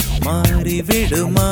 மாறிவிடுமா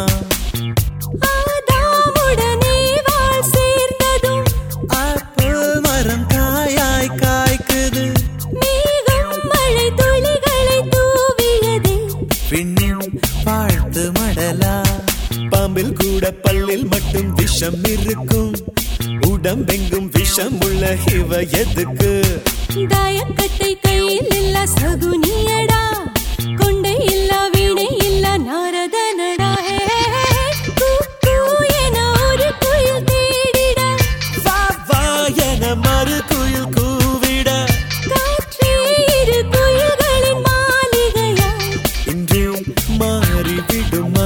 ஆதாமுடனே வாழ் சேர்ந்ததும் ஆப்பிள் மரம் காயாய் காய்க்குது மேகம் மழை துளிகளை தூவியதே விண்ணின் வாழ்த்து மடலா பாம்பில் கூட பல்லில் மட்டும் விஷம் இருக்கும் உடம்பெங்கும் விஷம் உள்ள இவ எதுக்கு தாயக்கட்டை கையில் இல்ல சகுனியடா கொண்டை இல்ல வீணை இல்ல நாரதனடா ஹே, கூ, கூ என ஒரு குயில் தேடிட வா வா என மறு குயில் கூவிட காற்றே இரு குயில்களின் மாளிகையா இன்றும் மாறிவிடுமா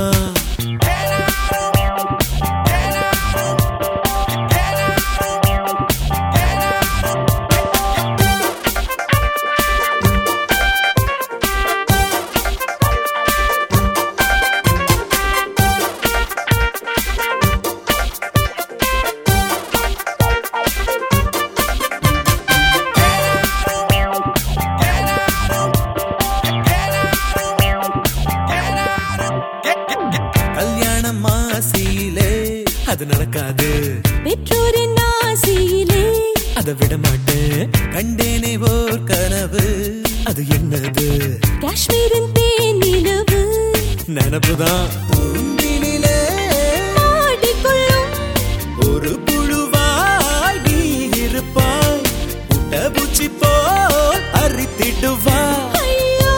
கல்யாணம் மாசியிலே அது நடக்காது பெற்றோரின் ஆசையிலே அதை விட மாட்டேன் கண்டேனே ஓர் கனவு அது என்னது காஷ்மீரின் தேனிலவு நினப்புதான் தூண்டிலே ஆடிக்கொள்ளும் ஒரு புழுவாய் நீ இருப்பாய் புட்டபூச்சி போல் அரித்திடுவா ஐயோ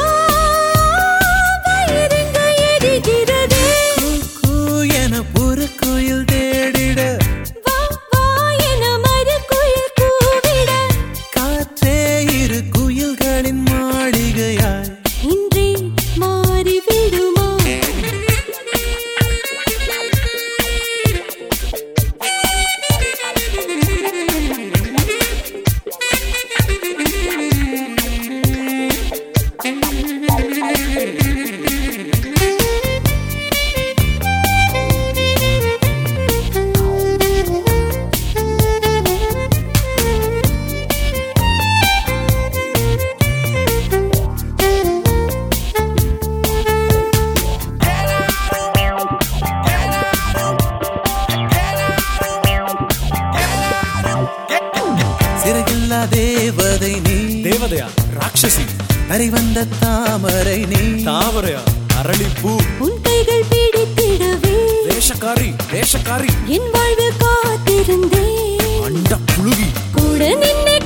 வயிறெங்க எரிகிறதே கூ, கூ என ஒரு குயில் தேடிட வா வா என மறுகுயில் கூவிட காற்றே இரு குயில்களின் மாளிகையாய் இன்றே மாறிவிடுமா சிறகில்லா தேவதை நீ தேவதையா ராட்சசி கரை வந்த தாமரை நீ தாமரையா அரளிப்பூ உன் கைகள் பிடித்திடவே வேஷக்காரி வேஷக்காரி என் வாழ்வில் காத்திருந்தேன் அண்ட புழுகி கூட நின்னே